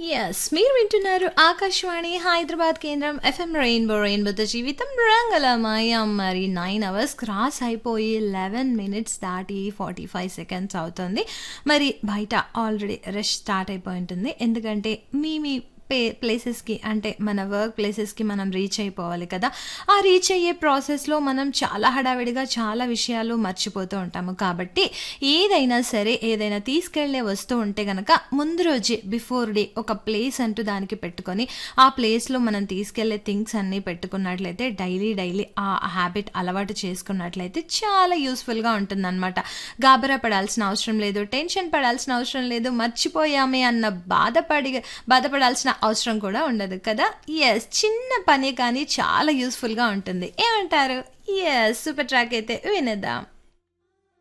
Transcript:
yes మీరు వింటున్నారు ఆకాశవాణి హైదరాబాద్ కేంద్రం ఎఫ్ఎం రెయిన్బో రెయిన్బోతో జీవితం రంగలమయ మరి నైన్ అవర్స్ క్రాస్ అయిపోయి లెవెన్ మినిట్స్ దాటి ఫార్టీ ఫైవ్ సెకండ్స్ అవుతుంది మరి బయట ఆల్రెడీ రష్ స్టార్ట్ అయిపోయి ఉంటుంది ఎందుకంటే మీ మీ పే ప్లేసెస్కి అంటే మన వర్క్ ప్లేసెస్కి మనం రీచ్ అయిపోవాలి కదా ఆ రీచ్ అయ్యే ప్రాసెస్లో మనం చాలా హడావిడిగా చాలా విషయాలు మర్చిపోతూ ఉంటాము కాబట్టి ఏదైనా సరే ఏదైనా తీసుకెళ్లే వస్తువు ఉంటే కనుక ముందు రోజే బిఫోర్ డే ఒక ప్లేస్ అంటూ దానికి పెట్టుకొని ఆ ప్లేస్లో మనం తీసుకెళ్లే థింగ్స్ అన్నీ పెట్టుకున్నట్లయితే డైలీ డైలీ ఆ హ్యాబిట్ అలవాటు చేసుకున్నట్లయితే చాలా యూస్ఫుల్గా ఉంటుందన్నమాట గాబరా పడాల్సిన అవసరం లేదు టెన్షన్ పడాల్సిన అవసరం లేదు మర్చిపోయామే అన్న బాధపడి బాధపడాల్సిన అవసరం కూడా ఉండదు కదా ఎస్ చిన్న పని కానీ చాలా యూస్ఫుల్గా ఉంటుంది ఏమంటారు ఎస్ సూపర్ ట్రాక్ అయితే వినేద్దాం